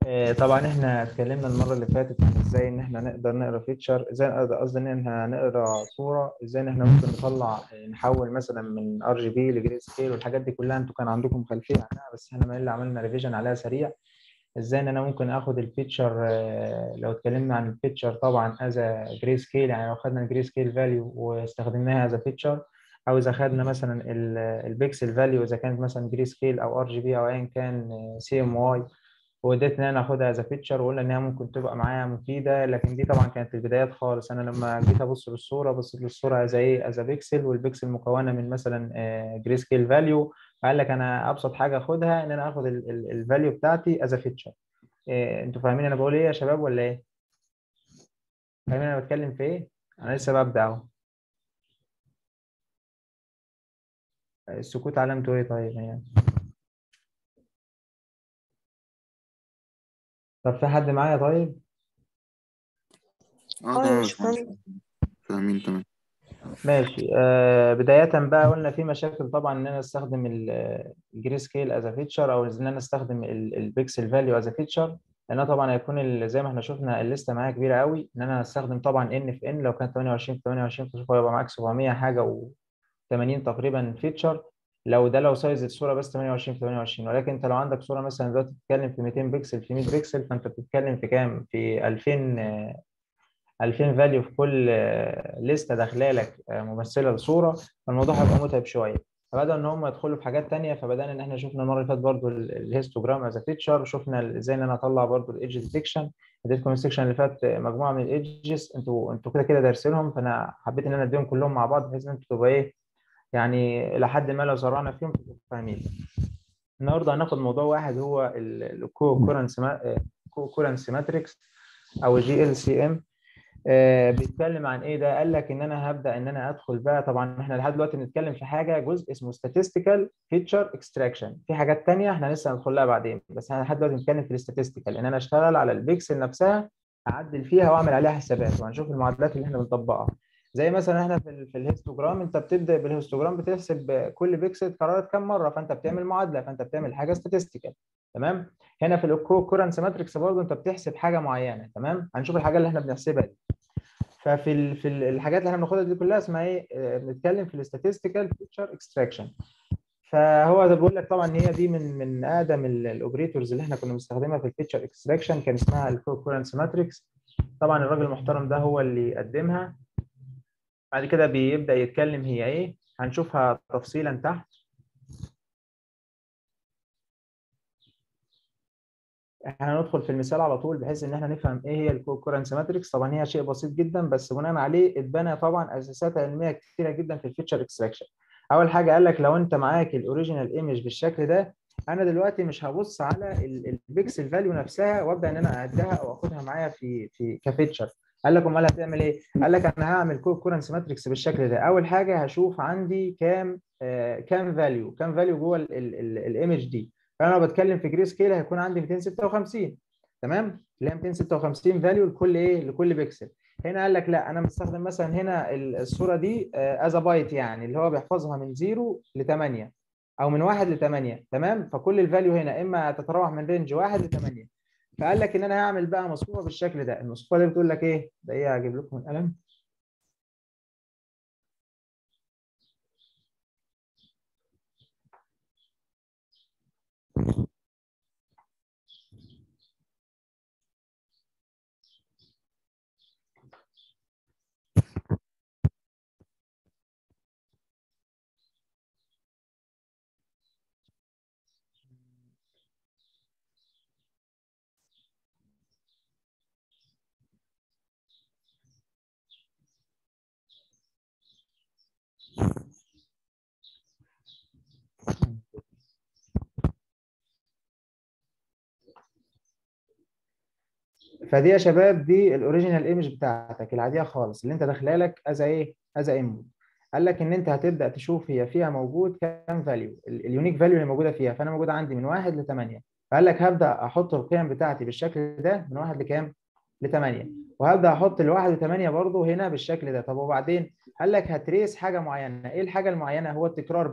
آه، طبعا احنا اتكلمنا المره اللي فاتت عن ازاي ان احنا نقدر نقرا فيتشر ازاي قصدي ان احنا نقرا صوره ازاي ان احنا ممكن نطلع نحول مثلا من ار جي بي لجري سكيل والحاجات دي كلها انتوا كان عندكم خلفيه عنها بس احنا ما اللي عملنا ريفيجن عليها سريع ازاي ان انا ممكن اخد الفيتشر آه، لو اتكلمنا عن الفيتشر طبعا از جري سكيل يعني لو خدنا الجري سكيل فاليو واستخدمناها از فيتشر او اذا خدنا مثلا البيكسل فاليو اذا كانت مثلا جري سكيل او ار جي بي او ايا كان سي ام واي واديت ان انا اخدها از فيتشر وقلنا انها ممكن تبقى معايا مفيده لكن دي طبعا كانت في البدايات خالص انا لما جيت ابص للصوره بصيت للصوره از ايه از بيكسل والبيكسل مكونه من مثلا جري سكيل فاليو فقال لك انا ابسط حاجه اخدها ان انا اخد الفاليو بتاعتي از فيتشر انتوا فاهمين انا بقول ايه يا شباب ولا ايه؟ فاهمين انا بتكلم في ايه؟ انا لسه ببدا اهو السكوت علامته ايه طيب يعني طب في حد معايا طيب اه اه يا تمام باشمهندس فاهمين تمام ماشي آه بداية بقى قلنا في مشاكل طبعا ان انا استخدم الجري سكيل از فيتشر او ان انا استخدم البيكسل فاليو از فيتشر لان طبعا هيكون ال- زي ما احنا شفنا الليسته معايا كبيره قوي ان انا هستخدم طبعا ان في ان لو كان 28 في 28 فشوف هيبقى معاك 700 حاجه و80 تقريبا فيتشر لو ده لو سايز الصوره بس 28 في 28 ولكن انت لو عندك صوره مثلا دلوقتي بتتكلم في 200 بكسل في 100 بكسل فانت بتتكلم في كام؟ في 2000 آه، 2000 فاليو في كل لسته داخله لك آه، ممثله لصوره فالموضوع هيبقى متعب شويه فبدأوا ان هم يدخلوا في حاجات تانية فبدأنا ان احنا شفنا المره اللي فاتت برضو الهيستوجرام از فيتشر شفنا ازاي ان انا اطلع برضو الايدج ديتكشن اديتكم السكشن اللي فات مجموعه من الايدجز انتوا انتوا كده كده دارسينهم فانا حبيت ان انا اديهم كلهم مع بعض بحيث ان انتوا تبقى ايه يعني الى حد ما لو سرعنا فيهم تبقوا فاهمين النهارده هناخد موضوع واحد هو الكو كورنسي ماتريكس او جي ال سي ام آه، بيتكلم عن ايه ده قال لك ان انا هبدا ان انا ادخل بقى طبعا احنا لحد دلوقتي بنتكلم في حاجه جزء اسمه statistical feature extraction في حاجات تانية احنا لسه هندخل لها بعدين بس احنا لحد دلوقتي بنتكلم في الاستاتستيكال ان انا اشتغل على البيكسل نفسها اعدل فيها واعمل عليها حسابات وهنشوف المعادلات اللي احنا بنطبقها زي مثلا احنا في ال في الهيستوجرام انت بتبدا بالهيستوجرام بتحسب كل بيكسل اتكررت كام مره فانت بتعمل معادله فانت بتعمل حاجه statistical تمام هنا في الكورنس ماتريكس برضه انت بتحسب حاجه معينه تمام هنشوف الحاجه اللي احنا بنحسبها دي ففي ال في ال- الحاجات اللي احنا بناخدها دي كلها اسمها ايه؟ آه، بنتكلم في الاستاتستيكال فيتشر اكستراكشن فهو ده بيقول لك طبعا ان هي دي من من اقدم الاوبريتورز اللي احنا كنا بنستخدمها في الفيتشر اكستراكشن كان اسمها الكورنس ماتريكس طبعا الراجل المحترم ده هو اللي قدمها بعد كده بيبدا يتكلم هي ايه هنشوفها تفصيلا تحت احنا هندخل في المثال على طول بحيث ان احنا نفهم ايه هي الكورنس ماتريكس طبعا هي شيء بسيط جدا بس بناء عليه اتبنى طبعا اساسات علميه كثيره جدا في الفيتشر اكستراكشن اول حاجه قال لك لو انت معاك الاوريجينال ايمج بالشكل ده انا دلوقتي مش هبص على ال- البيكسل فاليو نفسها وابدا ان انا اعدها او اخدها معايا في في كفيتشر قال لك امال هتعمل ايه؟ قال لك انا هعمل كورنس ماتريكس بالشكل ده اول حاجه هشوف عندي كام آه كام فاليو كام فاليو جوه الايمج دي فانا لو بتكلم في جري سكيل هيكون عندي 256 تمام اللي هي 256 فاليو لكل ايه لكل بيكسل هنا قال لك لا انا مستخدم مثلا هنا ال- الصوره دي از بايت يعني اللي هو بيحفظها من 0 ل 8 او من 1 ل 8 تمام فكل الفاليو هنا اما تتراوح من رينج 1 ل 8 فقال لك ان انا هعمل بقى مصفوفه بالشكل ده المصفوفه دي بتقول لك ايه ده ايه هجيب لكم القلم فدي يا شباب دي الاوريجينال ايمج بتاعتك العاديه خالص اللي انت داخله لك از ايه از انبوت قال لك ان انت هتبدا تشوف هي فيها موجود كام فاليو اليونيك فاليو اللي موجوده فيها فانا موجوده عندي من 1 ل 8 فقال لك هبدا احط القيم بتاعتي بالشكل ده من 1 لكام ل 8 وهبدا احط ال 1 ل 8 برضه هنا بالشكل ده طب وبعدين قال لك هتريس حاجه معينه ايه الحاجه المعينه هو التكرار بقى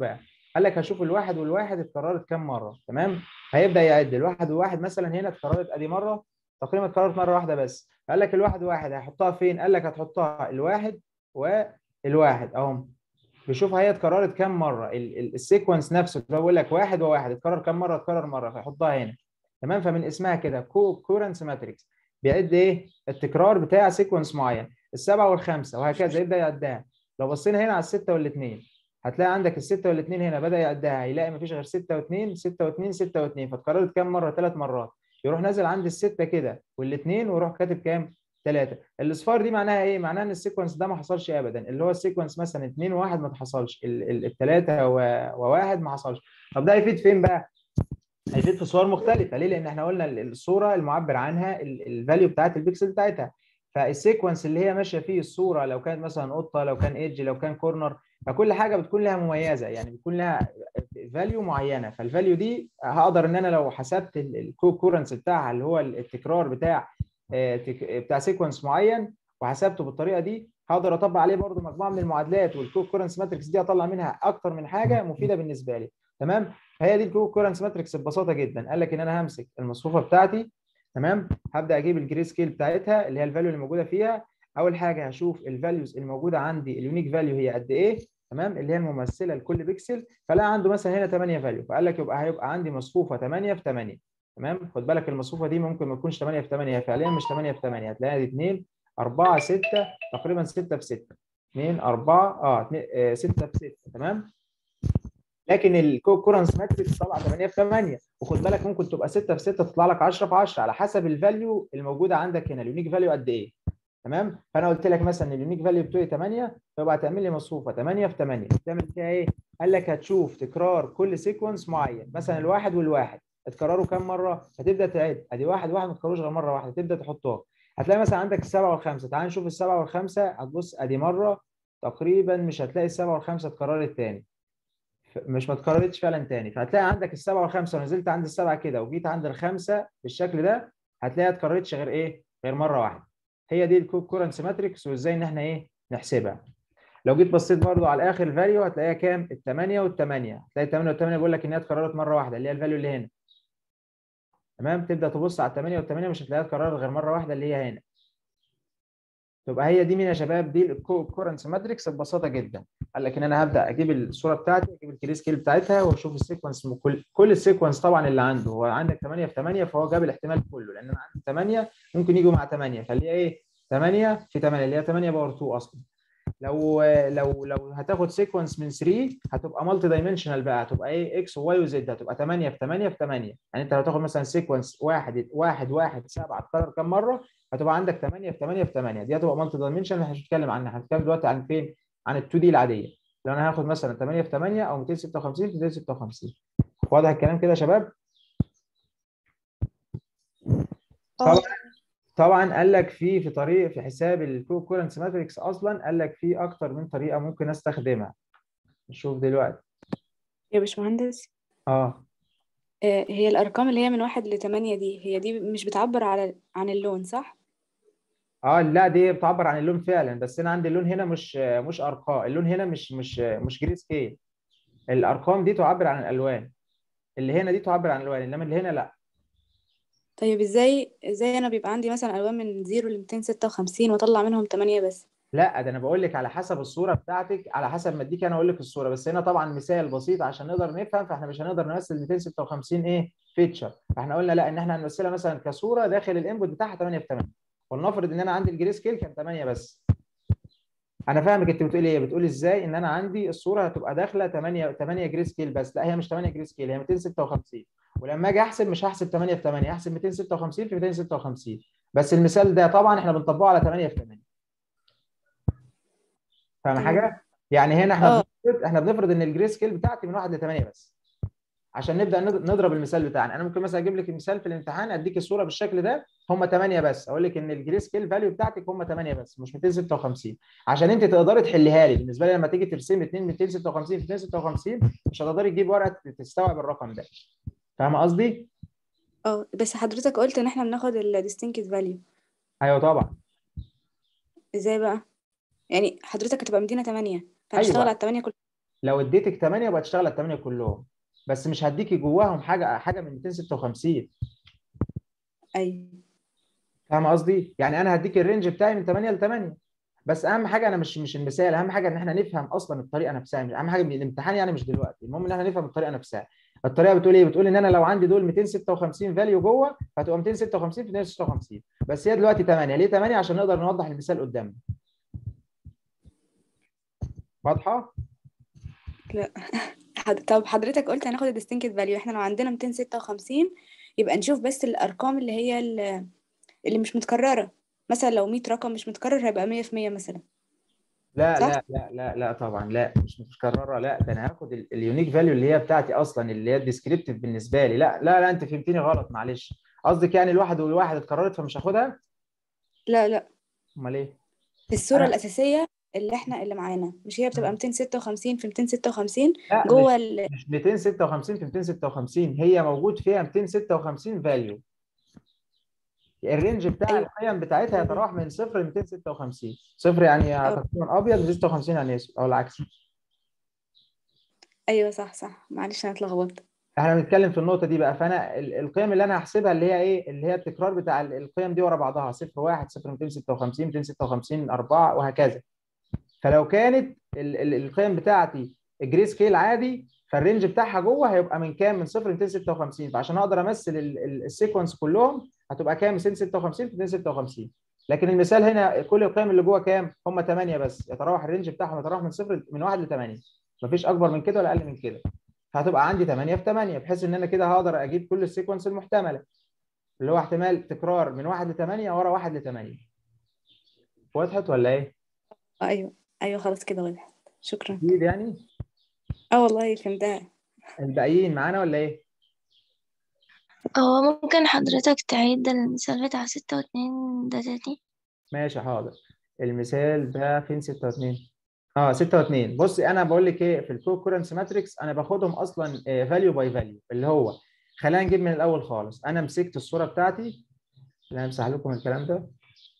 قال لك هشوف الواحد والواحد اتكررت كام مره تمام هيبدا يعد الواحد والواحد مثلا هنا اتكررت ادي مره تقريبا اتكررت مره واحده بس قال لك الواحد واحد هيحطها فين قال لك هتحطها الواحد والواحد اهو بيشوف هي اتكررت كام مره السيكونس نفسه اللي بقول لك واحد وواحد اتكرر كام مره اتكرر مره فيحطها هنا تمام فمن اسمها كده كو كورنس ماتريكس بيعد ايه التكرار بتاع سيكونس معين السبعه والخمسه وهكذا يبدا يعدها لو بصينا هنا على السته والاثنين هتلاقي عندك السته والاثنين هنا بدا يعدها هيلاقي مفيش غير سته واثنين سته واثنين سته واثنين فاتكررت كام مره ثلاث مرات يروح نازل عند السته كده والاثنين ويروح كاتب كام ثلاثه الاصفار دي معناها ايه معناها ان السيكونس ده ما حصلش ابدا اللي هو السيكونس مثلا 2 و1 ما حصلش الثلاثه وواحد ما حصلش طب ده هيفيد فين بقى هيفيد في صور مختلفه ليه لان احنا قلنا الصوره المعبر عنها الفاليو بتاعت البيكسل بتاعتها فالسيكونس اللي هي ماشيه فيه الصوره لو كانت مثلا قطه لو كان ايدج لو كان كورنر فكل حاجه بتكون لها مميزه يعني بيكون لها فاليو معينه فالفاليو دي هقدر ان انا لو حسبت الكورنس بتاعها اللي هو التكرار بتاع بتاع سيكونس معين وحسبته بالطريقه دي هقدر اطبق عليه برضو مجموعه من المعادلات والكورنس ماتريكس دي اطلع منها اكتر من حاجه مفيده بالنسبه لي تمام فهي دي الكورنس ماتريكس ببساطه جدا قال لك ان انا همسك المصفوفه بتاعتي تمام هبدا اجيب الجري سكيل بتاعتها اللي هي الفاليو اللي موجوده فيها اول حاجه هشوف الفاليوز الموجوده عندي اليونيك فاليو هي قد ايه تمام اللي هي الممثله لكل بيكسل فلا عنده مثلا هنا 8 فاليو فقال لك يبقى هيبقى عندي مصفوفه 8 في 8 تمام خد بالك المصفوفه دي ممكن ما تكونش 8 في 8 هي فعليا مش 8 في 8 هتلاقيها دي 2 4 6 تقريبا 6 في 6 2 4 اه 6 في 6 تمام لكن الكورنس ماتريكس طالعه 8 في 8 وخد بالك ممكن تبقى 6 في 6 تطلع لك 10 في 10 على حسب الفاليو الموجوده عندك هنا اليونيك فاليو قد ايه تمام فانا قلت لك مثلا اليونيك فاليو بتوعي 8 فيبقى هتعمل لي مصفوفه 8 في 8 تعمل فيها ايه؟ قال لك هتشوف تكرار كل سيكونس معين مثلا الواحد والواحد اتكرروا كام مره؟ هتبدا تعد ادي واحد واحد ما تكرروش غير مره واحده تبدا تحطهم هتلاقي مثلا عندك السبعه والخمسه تعال نشوف السبعه والخمسه هتبص ادي مره تقريبا مش هتلاقي السبعه والخمسه اتكررت تاني مش ما اتكررتش فعلا تاني فهتلاقي عندك السبعه والخمسه ونزلت عند السبعه كده وجيت عند الخمسه بالشكل ده هتلاقيها اتكررتش غير ايه؟ غير مره واحده هي دي الكورنس ماتريكس وازاي ان احنا ايه نحسبها لو جيت بصيت برضو على اخر الفاليو هتلاقيها كام الثمانية والثمانية هتلاقي الثمانية والثمانية بيقول لك ان هي اتكررت مره واحده اللي هي الفاليو اللي هنا تمام تبدا تبص على الثمانية والثمانية مش هتلاقيها اتكررت غير مره واحده اللي هي هنا تبقى هي دي مين يا شباب دي الكورنس ماتريكس ببساطه جدا قال لك ان انا هبدا اجيب الصوره بتاعتي اجيب الكري سكيل بتاعتها واشوف السيكونس كل كل السيكونس طبعا اللي عنده هو عندك 8 في 8 فهو جاب الاحتمال كله لان انا عندي 8 ممكن يجوا مع 8 فاللي هي ايه 8 في 8 اللي هي 8 باور 2 اصلا لو لو لو هتاخد سيكونس من 3 هتبقى مالتي دايمنشنال بقى هتبقى ايه اكس وواي وزد هتبقى 8 في 8 في 8 يعني انت لو تاخد مثلا سيكونس 1 1 1 7 تكرر كام مره هتبقى عندك 8 في 8 في 8 دي هتبقى مالتي دايمنشنال مش هنتكلم عنها هنتكلم دلوقتي عن فين عن ال 2 دي العاديه لو انا هاخد مثلا 8 في 8 او 256 في 256 واضح الكلام كده يا شباب؟ طبعا طبعا قال لك في في طريق في حساب الكورنس ماتريكس اصلا قال لك في اكتر من طريقه ممكن استخدمها نشوف دلوقتي يا باشمهندس اه هي الأرقام اللي هي من واحد لتمانية دي هي دي مش بتعبر على عن اللون صح؟ اه لا دي بتعبر عن اللون فعلا بس انا عندي اللون هنا مش مش ارقام اللون هنا مش مش مش جري سكيل الارقام دي تعبر عن الالوان اللي هنا دي تعبر عن الالوان انما اللي هنا لا طيب ازاي ازاي انا بيبقى عندي مثلا الوان من 0 ل 256 واطلع منهم 8 بس لا ده انا بقول لك على حسب الصوره بتاعتك على حسب ما اديك انا اقول لك الصوره بس هنا طبعا مثال بسيط عشان نقدر نفهم فاحنا مش هنقدر نمثل 256 ايه فيتشر فاحنا قلنا لا ان احنا هنمثلها مثلا كصوره داخل الانبوت بتاعها 8 في 8 ولنفرض ان انا عندي الجري سكيل كان 8 بس انا فاهمك انت بتقول ايه بتقول ازاي ان انا عندي الصوره هتبقى داخله 8 8 جري سكيل بس لا هي مش 8 جري سكيل هي 256 ولما اجي احسب مش هحسب 8 في 8 هحسب 256 في 256 بس المثال ده طبعا احنا بنطبقه على 8 في 8 فاهم حاجه؟ يعني هنا احنا بنفرض احنا بنفرض ان الجري سكيل بتاعتي من 1 ل 8 بس عشان نبدا نضرب المثال بتاعنا انا ممكن مثلا اجيب لك مثال في الامتحان اديك الصوره بالشكل ده هم 8 بس اقول لك ان الجري سكيل فاليو بتاعتك هم 8 بس مش 256 عشان انت تقدري تحليها لي بالنسبه لي لما تيجي ترسمي 2 256 في 256 مش هتقدري تجيب ورقه تستوعب الرقم ده فاهمه قصدي؟ اه بس حضرتك قلت ان احنا بناخد الديستنكت فاليو ايوه طبعا ازاي بقى؟ يعني حضرتك هتبقى مدينا 8 فهنشتغل أيوة. على الثمانية كلها لو اديتك 8 يبقى تشتغل على 8 كلهم بس مش هديكي جواهم حاجه حاجه من 256 ايوه فاهم قصدي؟ يعني انا هديك الرينج بتاعي من 8 ل 8 بس اهم حاجه انا مش مش المثال اهم حاجه ان احنا نفهم اصلا الطريقه نفسها اهم حاجه من الامتحان يعني مش دلوقتي المهم ان احنا نفهم الطريقه نفسها الطريقه بتقول ايه؟ بتقول ان انا لو عندي دول 256 فاليو جوه هتبقى 256 في 256 بس هي دلوقتي 8 ليه 8 عشان نقدر نوضح المثال قدامنا واضحه؟ لا حد... طب حضرتك قلت هناخد الديستنكت فاليو احنا لو عندنا 256 يبقى نشوف بس الارقام اللي هي ال- اللي مش متكرره مثلا لو 100 رقم مش متكرر هيبقى 100 في 100 مثلا لا صح؟ لا لا لا لا طبعا لا مش متكرره لا ده انا هاخد ال- اليونيك فاليو اللي هي بتاعتي اصلا اللي هي الديسكريبتيف بالنسبه لي لا لا لا انت فهمتني غلط معلش قصدك يعني الواحد والواحد اتكررت فمش هاخدها لا لا امال ايه في الصوره أنا- الاساسيه اللي احنا اللي معانا مش هي بتبقى 256 في 256 لا جوه مش ال... مش 256 في 256 هي موجود فيها 256 فاليو الرينج بتاع أيوة. القيم بتاعتها يتراوح من صفر ل 256 صفر يعني هتكون ابيض 256 يعني اسود او العكس ايوه صح صح معلش انا اتلخبطت احنا بنتكلم في النقطه دي بقى فانا ال- القيم اللي انا هحسبها اللي هي ايه اللي هي التكرار بتاع ال- القيم دي ورا بعضها 0 1 0 256 256 4 وهكذا فلو كانت ال- ال- القيم بتاعتي الجري سكيل عادي فالرينج بتاعها جوه هيبقى من كام من 0 ل 256 فعشان اقدر امثل ال- ال- السيكونس كلهم هتبقى كام 256 في 256 لكن المثال هنا كل القيم اللي جوه كام هم 8 بس يتراوح الرينج بتاعهم يتراوح من 0 من 1 ل 8 مفيش اكبر من كده ولا اقل من كده هتبقى عندي 8 في 8 بحيث ان انا كده هقدر اجيب كل السيكونس المحتمله اللي هو احتمال تكرار من 1 ل 8 ورا 1 ل 8 وضحت ولا ايه؟ ايوه ايوه خلاص كده وضحت شكرا اكيد يعني اه والله فهمتها الباقيين معانا ولا ايه؟ هو ممكن حضرتك تعيد المثال بتاع ستة واتنين ده تاني ماشي حاضر المثال ده فين 6 و2 اه 6 و2 بصي انا بقول لك ايه في الكوكورنس ماتريكس انا باخدهم اصلا فاليو باي فاليو اللي هو خلينا نجيب من الاول خالص انا مسكت الصوره بتاعتي انا همسح لكم الكلام ده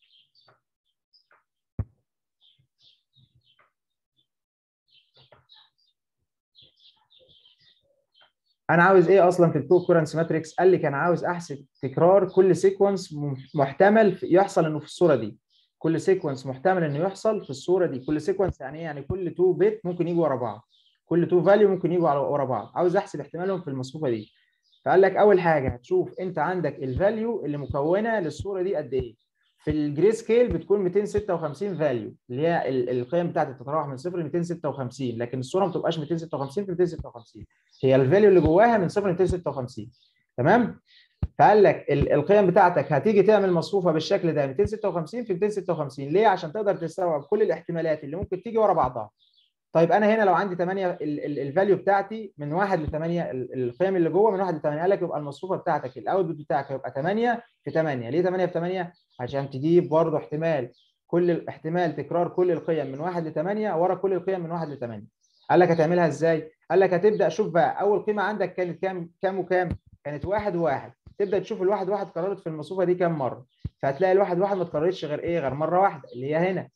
انا عاوز ايه اصلا في الكوكورنس ماتريكس قال لك انا عاوز احسب تكرار كل سيكونس محتمل في- يحصل انه في الصوره دي كل سيكونس محتمل انه يحصل في الصوره دي كل سيكونس يعني ايه يعني كل 2 بت ممكن يجوا ورا بعض كل 2 فاليو ممكن يجوا على- ورا بعض عاوز احسب احتمالهم في المصفوفه دي فقال لك اول حاجه هتشوف انت عندك الفاليو اللي مكونه للصوره دي قد ايه في الجري سكيل بتكون 256 فاليو اللي هي ال- القيم بتاعتي بتتراوح من 0 ل 256 لكن الصوره ما بتبقاش 256 في 256 هي الفاليو اللي جواها من 0 ل 256 تمام فقال لك ال- القيم بتاعتك هتيجي تعمل مصفوفه بالشكل ده 256 في 256 ليه عشان تقدر تستوعب كل الاحتمالات اللي ممكن تيجي ورا بعضها طيب انا هنا لو عندي 8 الفاليو بتاعتي من 1 ل 8 ال- القيم اللي جوه من 1 ل 8 قال لك يبقى المصفوفه بتاعتك الاوتبوت بتاعك هيبقى 8 في 8 ليه 8 في 8 عشان تجيب برضه احتمال كل احتمال تكرار كل القيم من 1 ل 8 ورا كل القيم من 1 ل 8 قال لك هتعملها ازاي قال لك هتبدا شوف بقى اول قيمه عندك كانت كام كام وكام كانت واحد وواحد تبدا تشوف الواحد واحد اتكررت في المصفوفه دي كام مره فهتلاقي الواحد واحد ما اتكررتش غير ايه غير مره واحده اللي هي هنا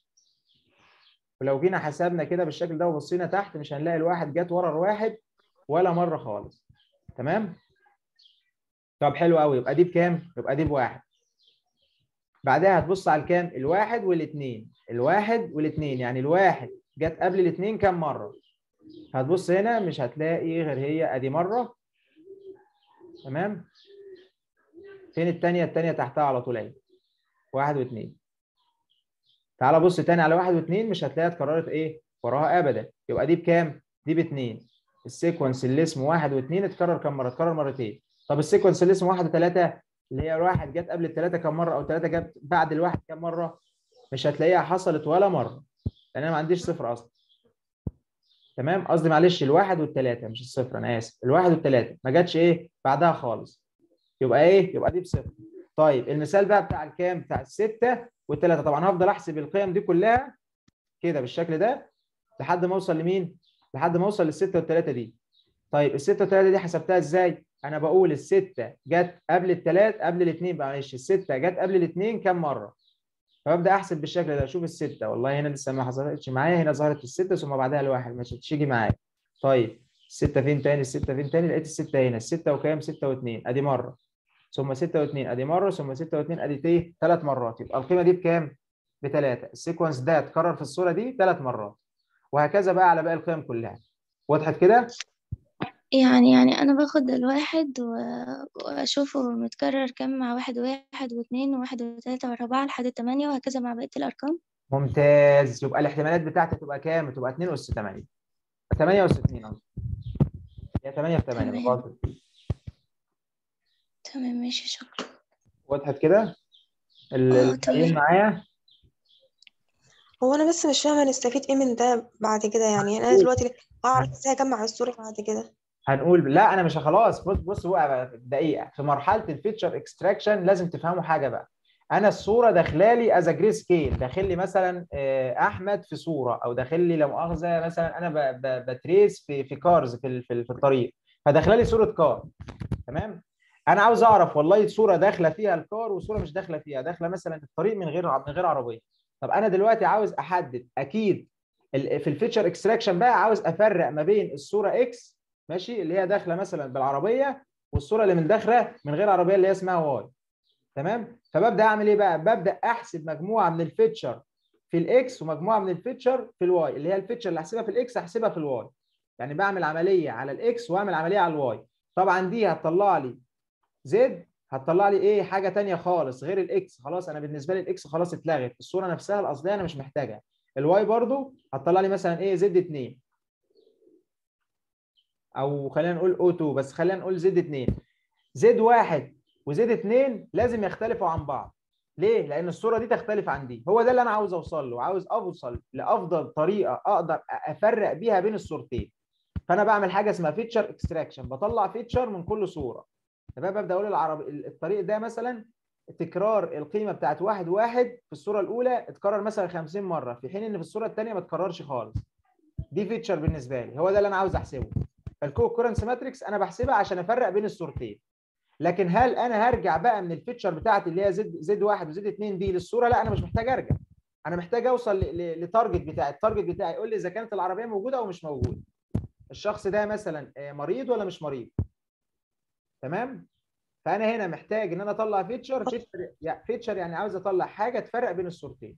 ولو جينا حسبنا كده بالشكل ده وبصينا تحت مش هنلاقي الواحد جت ورا الواحد ولا مره خالص تمام طب حلو قوي يبقى دي بكام يبقى دي بواحد بعدها هتبص على الكام الواحد والاثنين الواحد والاثنين يعني الواحد جت قبل الاثنين كام مره هتبص هنا مش هتلاقي غير هي ادي مره تمام فين الثانيه الثانيه تحتها على طول اهي واحد واثنين تعال بص تاني على واحد واثنين مش هتلاقيها اتكررت ايه وراها ابدا يبقى دي بكام دي باثنين السيكونس اللي اسمه واحد واثنين اتكرر كم مره اتكرر مرتين طب السيكونس اللي اسمه واحد وثلاثه اللي هي الواحد جت قبل الثلاثه كم مره او ثلاثه جت بعد الواحد كم مره مش هتلاقيها حصلت ولا مره لان انا ما عنديش صفر اصلا تمام قصدي معلش الواحد والثلاثه مش الصفر انا اسف الواحد والثلاثه ما جاتش ايه بعدها خالص يبقى ايه يبقى دي بصفر طيب المثال بقى بتاع الكام بتاع السته والثلاثه طبعا هفضل احسب القيم دي كلها كده بالشكل ده لحد ما اوصل لمين لحد ما اوصل للسته والثلاثه دي طيب السته والثلاثه دي حسبتها ازاي انا بقول السته جت قبل الثلاث قبل الاثنين معلش السته جت قبل الاثنين كام مره فببدا احسب بالشكل ده اشوف السته والله هنا لسه ما حصلتش معايا هنا ظهرت السته ثم بعدها الواحد مش هتيجي معايا طيب السته فين تاني السته فين تاني لقيت السته هنا السته وكام 6 و2 ادي مره ثم 6 و2 ادي مره ثم 6 و2 ادي ايه ثلاث مرات يبقى القيمه دي بكام بثلاثه السيكونس ده اتكرر في الصوره دي ثلاث مرات وهكذا بقى على باقي القيم كلها وضحت كده يعني يعني أنا باخد الواحد و- وأشوفه متكرر كم مع واحد وواحد واثنين وواحد وثلاثة وأربعة لحد التمانية وهكذا مع بقية الأرقام ممتاز يبقى الاحتمالات بتاعتي تبقى كام تبقى 2 اس 8 8 اس 2 قصدي هي 8 في 8 تمام. مقاطع تمام ماشي شكرا وضحت كده ال- اه الباقيين تمام معايا هو انا بس مش فاهمه نستفيد ايه من ده بعد كده يعني انا دلوقتي اعرف ازاي اجمع الصوره بعد كده هنقول لا انا مش خلاص بص بص بقى دقيقه في مرحله الفيتشر اكستراكشن لازم تفهموا حاجه بقى انا الصوره داخله لي از جري سكيل داخل لي مثلا آه، احمد في صوره او داخل لي لا مؤاخذه مثلا انا ب- ب- بتريس في في كارز في ال- في ال- في الطريق فداخله لي صوره كار تمام انا عاوز اعرف والله صوره داخله فيها الكار وصوره مش داخله فيها داخله مثلا الطريق من غير من غير عربيه طب انا دلوقتي عاوز احدد اكيد ال- في الفيتشر اكستراكشن بقى عاوز افرق ما بين الصوره اكس ماشي اللي هي داخله مثلا بالعربيه والصوره اللي من داخله من غير عربيه اللي هي اسمها واي تمام فببدا اعمل ايه بقى ببدا احسب مجموعه من الفيتشر في الاكس ومجموعه من الفيتشر في الواي اللي هي الفيتشر اللي هحسبها في الاكس هحسبها في الواي يعني بعمل عمليه على الاكس واعمل عمليه على الواي طبعا دي هتطلع لي زد هتطلع لي ايه حاجه تانية خالص غير الاكس خلاص انا بالنسبه لي الاكس خلاص اتلغت الصوره نفسها الاصليه انا مش محتاجها الواي برضو هتطلع لي مثلا ايه زد 2 او خلينا نقول او 2 بس خلينا نقول زد 2 زد 1 وزد 2 لازم يختلفوا عن بعض ليه؟ لأن الصورة دي تختلف عن دي، هو ده اللي أنا عاوز أوصل له، عاوز أوصل لأفضل طريقة أقدر أفرق بيها بين الصورتين. فأنا بعمل حاجة اسمها فيتشر اكستراكشن، بطلع فيتشر من كل صورة. تمام ببدأ أقول العربي الطريق ده مثلا تكرار القيمة بتاعت واحد واحد في الصورة الأولى اتكرر مثلا 50 مرة، في حين إن في الصورة الثانية ما اتكررش خالص. دي فيتشر بالنسبة لي، هو ده اللي أنا عاوز أحسبه. فالكو كورنس ماتريكس أنا بحسبها عشان أفرق بين الصورتين. لكن هل انا هرجع بقى من الفيتشر بتاعتي اللي هي زد زد واحد وزد اثنين دي للصوره لا انا مش محتاج ارجع انا محتاج اوصل لتارجت بتاعي التارجت بتاعي يقول لي اذا كانت العربيه موجوده او مش موجوده الشخص ده مثلا مريض ولا مش مريض تمام فانا هنا محتاج ان انا اطلع فيتشر فيتشر يعني فيتشر يعني عاوز اطلع حاجه تفرق بين الصورتين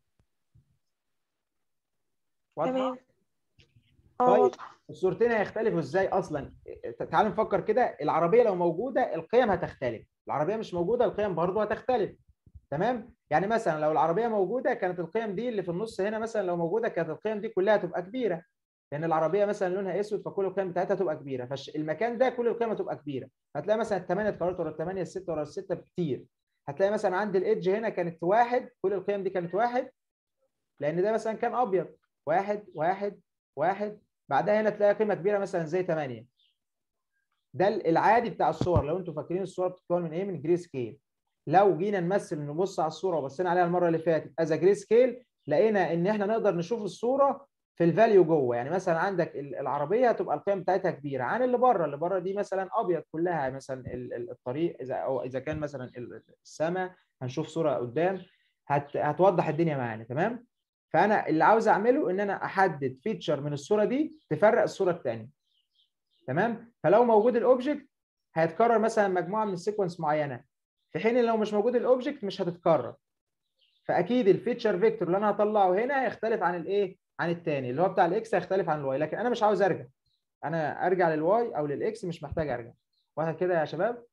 واضحه تمام اه طيب. واضحه الصورتين هيختلفوا ازاي اصلا تعال نفكر كده العربيه لو موجوده القيم هتختلف العربيه مش موجوده القيم برضه هتختلف تمام يعني مثلا لو العربيه موجوده كانت القيم دي اللي في النص هنا مثلا لو موجوده كانت القيم دي كلها تبقى كبيره لان العربيه مثلا لونها اسود فكل القيم بتاعتها تبقى كبيره فالمكان ده كل القيم هتبقى كبيره هتلاقي مثلا الثمانيه اتكررت ورا الثمانيه السته ورا السته كتير هتلاقي مثلا عند الايدج هنا كانت واحد كل القيم دي كانت واحد لان ده مثلا كان ابيض واحد واحد واحد بعدها هنا تلاقي قيمه كبيره مثلا زي 8 ده العادي بتاع الصور لو انتم فاكرين الصور بتتكون من ايه من جري سكيل لو جينا نمثل نبص على الصوره وبصينا عليها المره اللي فاتت از جري سكيل لقينا ان احنا نقدر نشوف الصوره في الفاليو جوه يعني مثلا عندك العربيه هتبقى القيم بتاعتها كبيره عن اللي بره اللي بره دي مثلا ابيض كلها مثلا الطريق اذا او اذا كان مثلا السماء هنشوف صوره قدام هت هتوضح الدنيا معانا تمام فانا اللي عاوز اعمله ان انا احدد فيتشر من الصوره دي تفرق الصوره الثانيه تمام فلو موجود الاوبجكت هيتكرر مثلا مجموعه من السيكونس معينه في حين لو مش موجود الاوبجكت مش هتتكرر فاكيد الفيتشر فيكتور اللي انا هطلعه هنا هيختلف عن الايه عن الثاني اللي هو بتاع الاكس هيختلف عن الواي لكن انا مش عاوز ارجع انا ارجع للواي او للاكس مش محتاج ارجع واضح كده يا شباب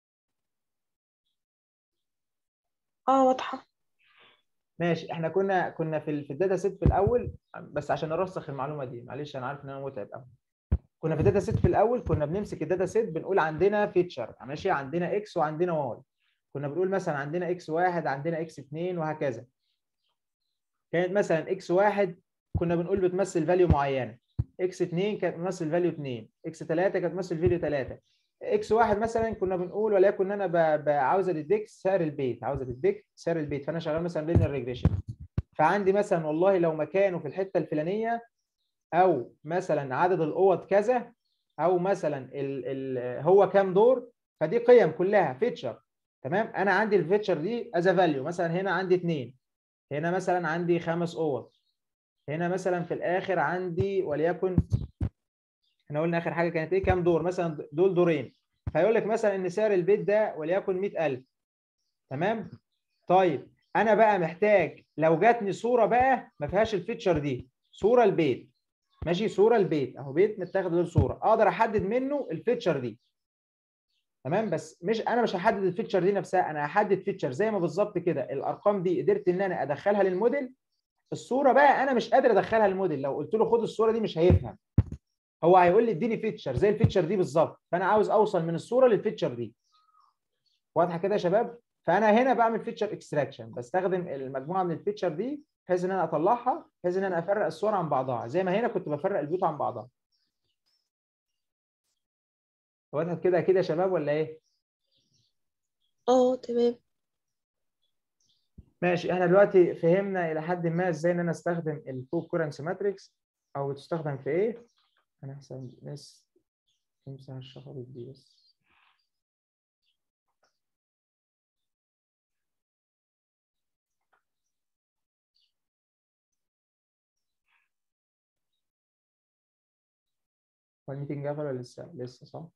اه واضحه ماشي احنا كنا كنا في في الداتا سيت في الاول بس عشان نرسخ المعلومه دي معلش انا عارف ان انا متعب قوي كنا في الداتا سيت في الاول كنا بنمسك الداتا سيت بنقول عندنا فيتشر ماشي عندنا اكس وعندنا واي كنا بنقول مثلا عندنا اكس واحد عندنا اكس اثنين وهكذا كانت مثلا اكس واحد كنا بنقول بتمثل فاليو معينه اكس 2 كانت بتمثل فاليو 2 اكس 3 كانت بتمثل فاليو 3 اكس واحد مثلا كنا بنقول وليكن انا عاوز اديك سعر البيت عاوز اديك سعر البيت فانا شغال مثلا لينير ريجريشن فعندي مثلا والله لو مكانه في الحته الفلانيه او مثلا عدد الاوض كذا او مثلا ال ال هو كام دور فدي قيم كلها فيتشر تمام انا عندي الفيتشر دي از فاليو مثلا هنا عندي 2 هنا مثلا عندي خمس اوض هنا مثلا في الاخر عندي وليكن احنا قلنا اخر حاجه كانت ايه كام دور مثلا دول دورين فيقول لك مثلا ان سعر البيت ده وليكن 100000 تمام طيب انا بقى محتاج لو جاتني صوره بقى ما فيهاش الفيتشر دي صوره البيت ماشي صوره البيت اهو بيت متاخد له صوره اقدر احدد منه الفيتشر دي تمام بس مش انا مش هحدد الفيتشر دي نفسها انا هحدد فيتشر زي ما بالظبط كده الارقام دي قدرت ان انا ادخلها للموديل الصوره بقى انا مش قادر ادخلها للموديل لو قلت له خد الصوره دي مش هيفهم هو هيقول لي اديني فيتشر زي الفيتشر دي بالظبط فانا عاوز اوصل من الصوره للفيتشر دي واضحه كده يا شباب فانا هنا بعمل فيتشر اكستراكشن بستخدم المجموعه من الفيتشر دي بحيث ان انا اطلعها بحيث ان انا افرق الصور عن بعضها زي ما هنا كنت بفرق البيوت عن بعضها واضح كده كده يا شباب ولا ايه اه تمام ماشي احنا دلوقتي فهمنا الى حد ما ازاي ان انا استخدم الفوق كورنسي ماتريكس او بتستخدم في ايه انا احسن ناس تمسح الشخبط دي بس هو الميتنج قفل ولا لسه لسه صح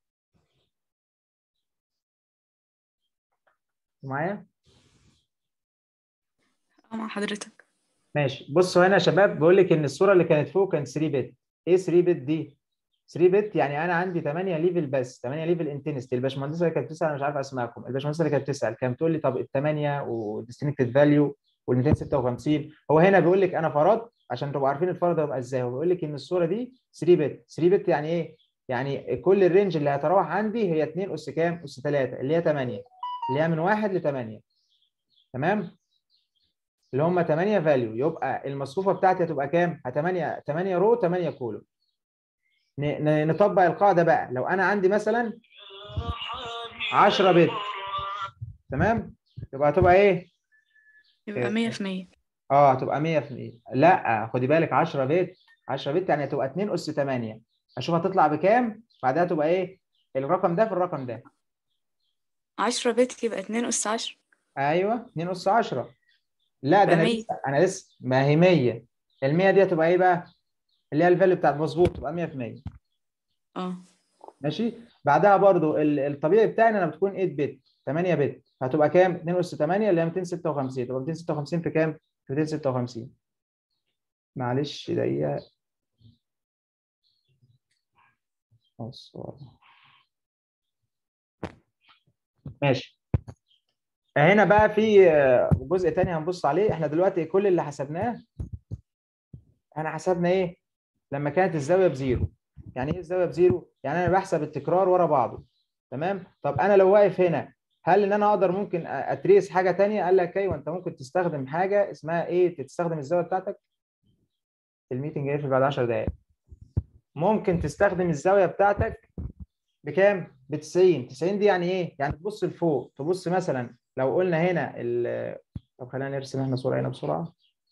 معايا اه مع حضرتك ماشي بصوا هنا يا شباب بقول لك ان الصوره اللي كانت فوق كانت 3 بت ايه 3 بت دي 3 بت يعني انا عندي 8 ليفل بس 8 ليفل انتنستي الباشمهندسه اللي كانت بتسال انا مش عارف اسمائكم الباشمهندسه اللي كانت بتسال كانت بتقول لي طب ال 8 وديستنكتد فاليو وال 256 هو هنا بيقول لك انا فرضت عشان تبقوا عارفين الفرض ده بيبقى ازاي هو بيقول لك ان الصوره دي 3 بت 3 بت يعني ايه يعني كل الرينج اللي هيتراوح عندي هي 2 اس كام اس 3 اللي هي 8 اللي هي من 1 ل 8 تمام اللي هم 8 فاليو يبقى المصفوفه بتاعتي هتبقى كام 8 8 رو 8 كولوم نطبق القاعده بقى لو انا عندي مثلا 10 بت تمام يبقى هتبقى ايه يبقى مية في مية اه هتبقى 100% لا خدي بالك 10 بت 10 بت يعني هتبقى 2 اس 8 اشوف هتطلع بكام بعدها تبقى ايه الرقم ده في الرقم ده عشرة بت يبقى اتنين أس عشرة ايوه 2 اس 10 لا ده يبقى انا 100. لسه انا لسه ما هي 100 ال 100 دي هتبقى ايه بقى اللي هي الفاليو بتاعت مظبوط تبقى 100% اه ماشي بعدها برضو ال- الطبيعي بتاعي ان انا بتكون 8 بت 8 بت هتبقى كام 2 اس 8 اللي هي 256 تبقى 256 في كام في 256 معلش دقيقه الصورة. ماشي هنا بقى في آه، جزء تاني هنبص عليه احنا دلوقتي كل اللي حسبناه احنا حسبنا ايه لما كانت الزاويه بزيرو يعني ايه الزاويه بزيرو يعني انا بحسب التكرار ورا بعضه تمام طب انا لو واقف هنا هل ان انا اقدر ممكن أ- اتريس حاجه تانية قال لك ايوه انت ممكن تستخدم حاجه اسمها ايه تستخدم الزاويه بتاعتك الميتنج هيقفل بعد 10 دقائق ممكن تستخدم الزاويه بتاعتك بكام ب 90 90 دي يعني ايه يعني تبص لفوق تبص مثلا لو قلنا هنا ال... طب خلينا نرسم احنا صوره هنا بسرعه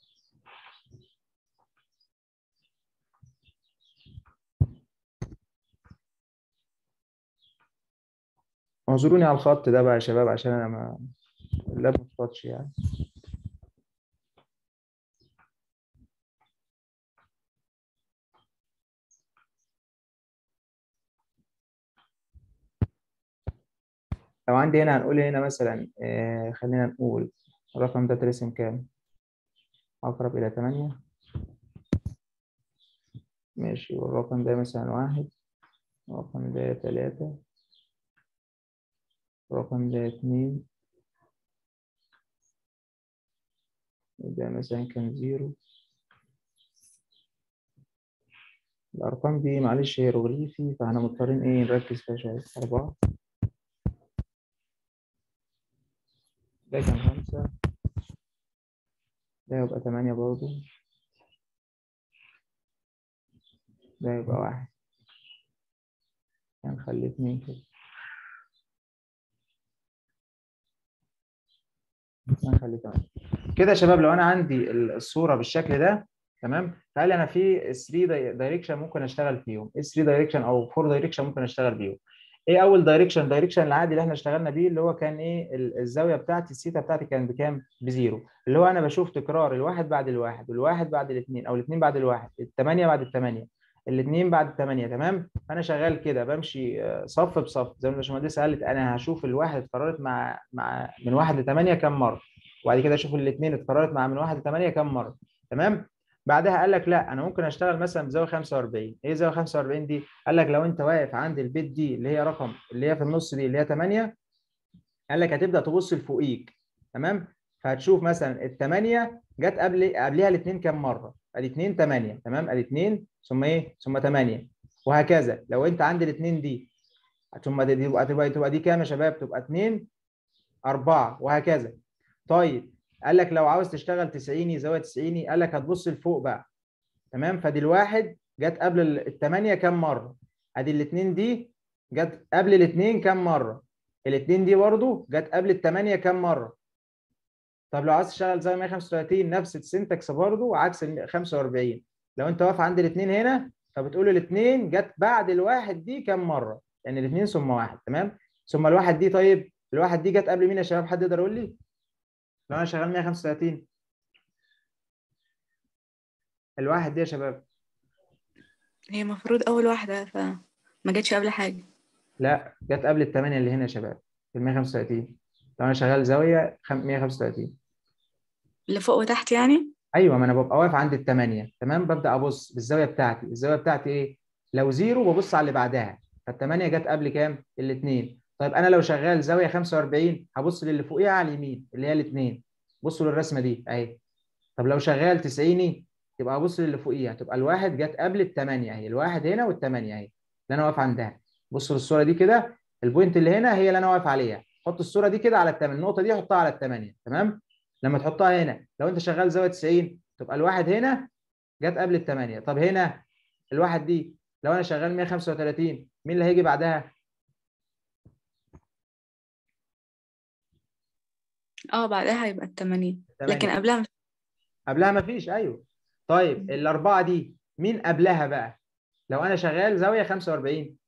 اعذروني على الخط ده بقى يا شباب عشان انا ما اللاب ما اتفضش يعني لو عندي هنا هنقول هنا مثلا آه خلينا نقول الرقم ده ترسم كام؟ أقرب إلى تمانية ماشي والرقم ده مثلا واحد الرقم ده تلاتة الرقم ده اتنين وده مثلا كان زيرو الأرقام دي معلش هيروغليفي فاحنا مضطرين إيه نركز فيها شوية أربعة ده كان خمسة ده يبقى تمانية برضه ده يبقى واحد هنخليه اتنين كده هنخليه تمانية كده يا شباب لو أنا عندي الصورة بالشكل ده تمام فهل أنا في 3 دايركشن ممكن أشتغل فيهم 3 دايركشن أو 4 دايركشن ممكن أشتغل بيهم ايه اول دايركشن دايركشن العادي اللي احنا اشتغلنا بيه اللي هو كان ايه ال- الزاويه بتاعتي الثيتا بتاعتي كان بكام بزيرو اللي هو انا بشوف تكرار الواحد بعد الواحد والواحد بعد الاثنين او الاثنين بعد الواحد الثمانيه بعد الثمانيه الاثنين بعد الثمانيه تمام انا شغال كده بمشي آه، صف بصف زي ما الباشمهندسه قالت انا هشوف الواحد اتكررت مع مع من واحد لثمانيه كام مره وبعد كده اشوف الاثنين اتكررت مع من واحد لثمانيه كام مره تمام بعدها قال لك لا انا ممكن اشتغل مثلا بزاويه 45 ايه زاويه 45 دي قال لك لو انت واقف عند البيت دي اللي هي رقم اللي هي في النص دي اللي هي 8 قال لك هتبدا تبص لفوقيك تمام فهتشوف مثلا الثمانيه جت قبل قبلها الاثنين كام مره ادي 2 8 تمام ادي 2 ثم ايه ثم 8 وهكذا لو انت عند الاثنين دي ثم دي تبقى تبقى تبقى دي كام يا شباب تبقى 2 4 وهكذا طيب قال لك لو عاوز تشتغل 90 زاويه 90 قال لك هتبص لفوق بقى تمام فدي الواحد جت قبل الثمانيه كام مره ادي الاثنين دي جت قبل الاثنين كام مره الاثنين دي برضو جت قبل الثمانيه كام مره طب لو عايز تشتغل زي 135 نفس السنتكس برضو عكس ال 45 لو انت واقف عند الاثنين هنا فبتقول الاثنين جت بعد الواحد دي كام مره يعني الاثنين ثم واحد تمام ثم الواحد دي طيب الواحد دي جت قبل مين يا شباب حد يقدر يقول لي لو انا شغال 135 الواحد دي يا شباب هي المفروض أول واحدة فما جاتش قبل حاجة لا جت قبل الثمانية اللي هنا يا شباب في ال 135 لو انا شغال زاوية خم- 135 اللي فوق وتحت يعني ايوه ما انا ببقى واقف عند الثمانية تمام ببدأ ابص بالزاوية بتاعتي الزاوية بتاعتي ايه لو زيرو ببص على اللي بعدها فالثمانية جت قبل كام الاثنين طيب انا لو شغال زاوية 45 هبص للي فوقيها على اليمين اللي هي الاثنين بصوا للرسمة دي اهي طب لو شغال 90 يبقى ابص للي فوقيها تبقى الواحد جت قبل الثمانية اهي الواحد هنا والثمانية اهي اللي انا واقف عندها بصوا للصورة دي كده البوينت اللي هنا هي اللي انا واقف عليها حط الصورة دي كده على الثمانية النقطة دي حطها على الثمانية تمام لما تحطها هنا لو انت شغال زاوية 90 تبقى الواحد هنا جت قبل الثمانية طب هنا الواحد دي لو انا شغال 135 مين اللي هيجي بعدها اه بعدها هيبقى التمانين تمانية. لكن قبلها مش قبلها مفيش ايوه طيب الاربعه دي مين قبلها بقى لو انا شغال زاويه 45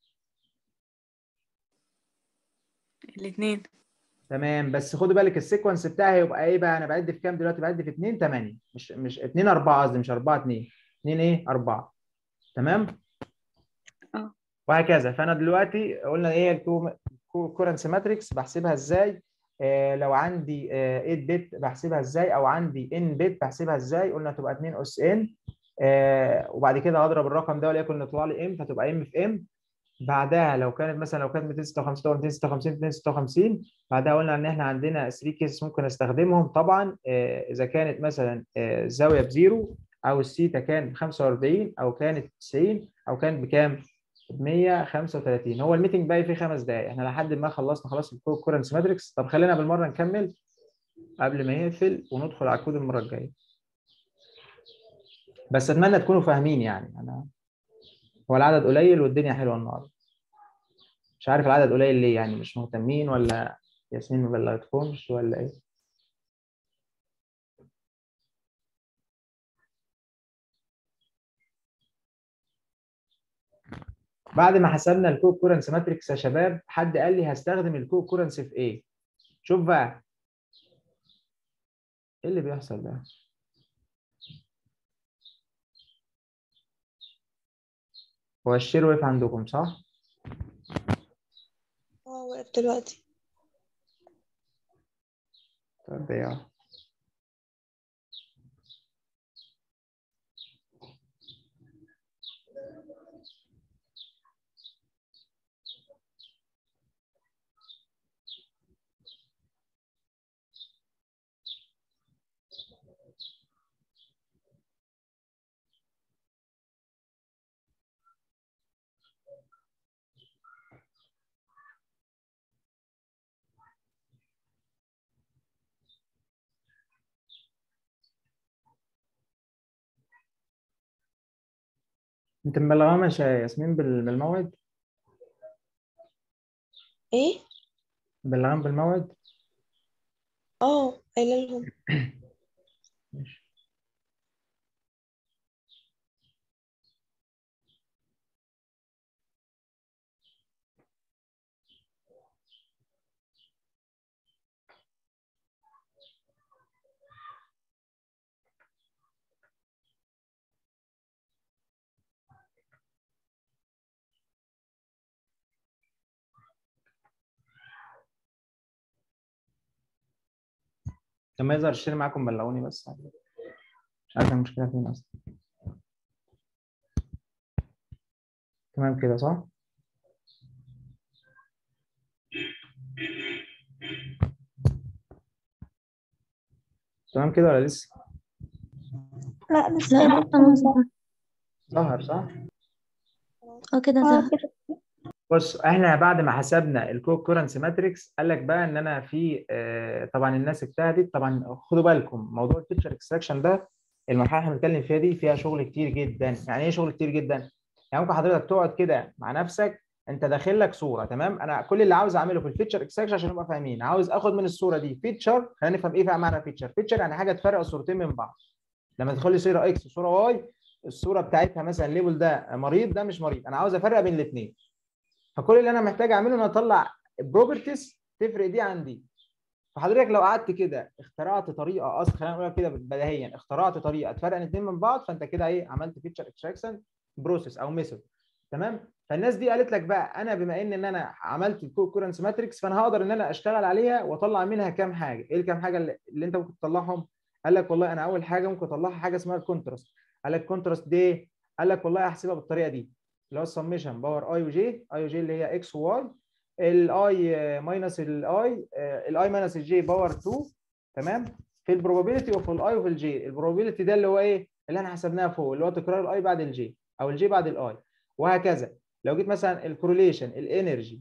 الاتنين تمام بس خدوا بالك السيكونس بتاعي هيبقى ايه بقى انا بعد في كام دلوقتي بعد في 2 8 مش مش 2 4 قصدي مش 4 2 2 ايه 4 تمام اه. وهكذا فانا دلوقتي قلنا ايه الكورنس ماتريكس بحسبها ازاي آه لو عندي آه 8 بت بحسبها ازاي او عندي ان بت بحسبها ازاي قلنا تبقى 2 اس ان آه وبعد كده هضرب الرقم ده وليكن يطلع لي ام فتبقى ام في ام بعدها لو كانت مثلا لو كانت 256 تبقى 256 256 بعدها قلنا ان احنا عندنا 3 كيسز ممكن استخدمهم طبعا آه، اذا كانت مثلا آه، الزاويه بزيرو او السيتا كان ب 45 او كانت 90 او كانت بكام؟ ب 135 هو الميتنج باقي فيه خمس دقائق احنا لحد ما خلصنا خلاص الكورنس ماتريكس طب خلينا بالمره نكمل قبل ما يقفل وندخل على الكود المره الجايه بس اتمنى تكونوا فاهمين يعني انا هو العدد قليل والدنيا حلوه النهارده مش عارف العدد قليل ليه يعني مش مهتمين ولا ياسمين ما بلغتكمش ولا ايه بعد ما حسبنا الكو كورنس ماتريكس يا شباب حد قال لي هستخدم الكو كورنس في ايه شوف بقى ايه اللي بيحصل ده هو الشير وقف عندكم صح اه وقف دلوقتي طب ايه انت مبلغاه مش يا ياسمين بال- بالموعد ايه مبلغان بالموعد اه قايله لهم ماشي لما يظهر الشير معاكم بلغوني بس مش عارف المشكله فين اصلا تمام كده صح تمام كده ولا لسه لا لسه لا لسه ما ظهر. ظهر صح اه كده اه ظهر كده بص احنا بعد ما حسبنا الكو كورنسي ماتريكس قال لك بقى ان انا في آه، طبعا الناس اجتهدت طبعا خدوا بالكم موضوع الفيتشر اكستراكشن ده المرحله اللي احنا بنتكلم فيها دي فيها شغل كتير جدا يعني ايه شغل كتير جدا يعني ممكن حضرتك تقعد كده مع نفسك انت داخل لك صوره تمام انا كل اللي عاوز اعمله في الفيتشر اكستراكشن عشان نبقى فاهمين عاوز اخد من الصوره دي فيتشر خلينا نفهم ايه بقى معنى فيتشر فيتشر يعني حاجه تفرق الصورتين من بعض لما تدخل لي صوره اكس وصوره واي الصوره بتاعتها مثلا الليبل ده مريض ده مش مريض انا عاوز افرق بين الاثنين فكل اللي انا محتاج اعمله ان اطلع بروبرتيز تفرق دي عن دي فحضرتك لو قعدت كده اخترعت طريقه اصلا خلينا نقول كده بديهيا اخترعت طريقه تفرق الاثنين من بعض فانت كده ايه عملت فيتشر اكستراكشن بروسيس او ميثود تمام فالناس دي قالت لك بقى انا بما ان ان انا عملت الكورنس ماتريكس فانا هقدر ان انا اشتغل عليها واطلع منها كام حاجه ايه الكام حاجه اللي, اللي انت ممكن تطلعهم قال لك والله انا اول حاجه ممكن اطلعها حاجه اسمها الكونتراست قال لك الكونتراست دي قال لك والله هحسبها بالطريقه دي اللي هو السميشن باور اي وجي اي وجي اللي هي اكس وواي الاي ماينس الاي الاي ماينس الجي باور 2 تمام في البروبابيلتي وفي الاي وفي الجي البروبابيلتي ده اللي هو ايه اللي احنا حسبناها فوق اللي هو تكرار الاي بعد الجي او الجي بعد الاي وهكذا لو جيت مثلا الكورليشن الانرجي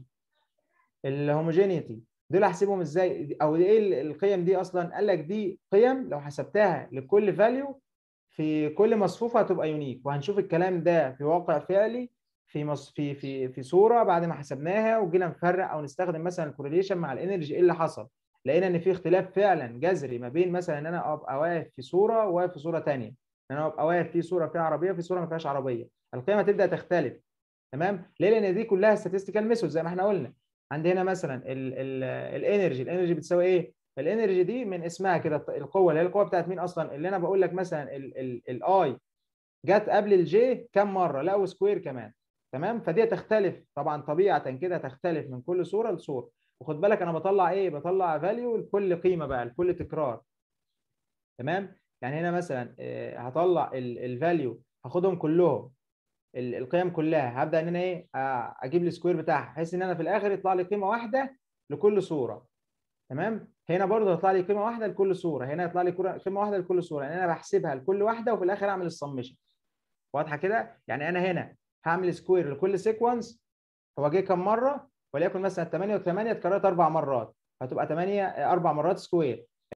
الهوموجينيتي دول احسبهم ازاي او ايه القيم دي اصلا قال لك دي قيم لو حسبتها لكل فاليو في كل مصفوفه هتبقى يونيك وهنشوف الكلام ده في واقع فعلي في مص... في في في صوره بعد ما حسبناها وجينا نفرق او نستخدم مثلا الكورليشن مع الانرجي ايه اللي حصل لقينا ان في اختلاف فعلا جذري ما بين مثلا ان انا ابقى واقف في صوره وواقف في صوره ثانيه ان انا ابقى واقف في صوره فيها عربيه وفي صوره ما فيهاش عربيه القيمه تبدا تختلف تمام ليه لان دي كلها statistical ميثود زي ما احنا قلنا عندنا مثلا الانرجي الانرجي بتساوي ايه الانرجي دي من اسمها كده القوه اللي هي القوه بتاعت مين اصلا اللي انا بقول لك مثلا الاي جت قبل الجي كم مره لا وسكوير كمان تمام فدي تختلف طبعا طبيعه كده تختلف من كل صوره لصوره وخد بالك انا بطلع ايه بطلع فاليو لكل قيمه بقى لكل تكرار تمام يعني هنا مثلا هطلع الفاليو هاخدهم كلهم القيم كلها هبدا ان انا ايه اجيب السكوير بتاعها بحيث ان انا في الاخر يطلع لي قيمه واحده لكل صوره تمام هنا برضه هيطلع لي قيمه واحده لكل صوره هنا يطلع لي قيمه واحده لكل صوره يعني انا بحسبها لكل واحده وفي الاخر اعمل السمشن واضحه كده يعني انا هنا هعمل سكوير لكل سيكونس هو جه كام مره وليكن مثلا 8 و8 اتكررت اربع مرات هتبقى 8 اربع مرات سكوير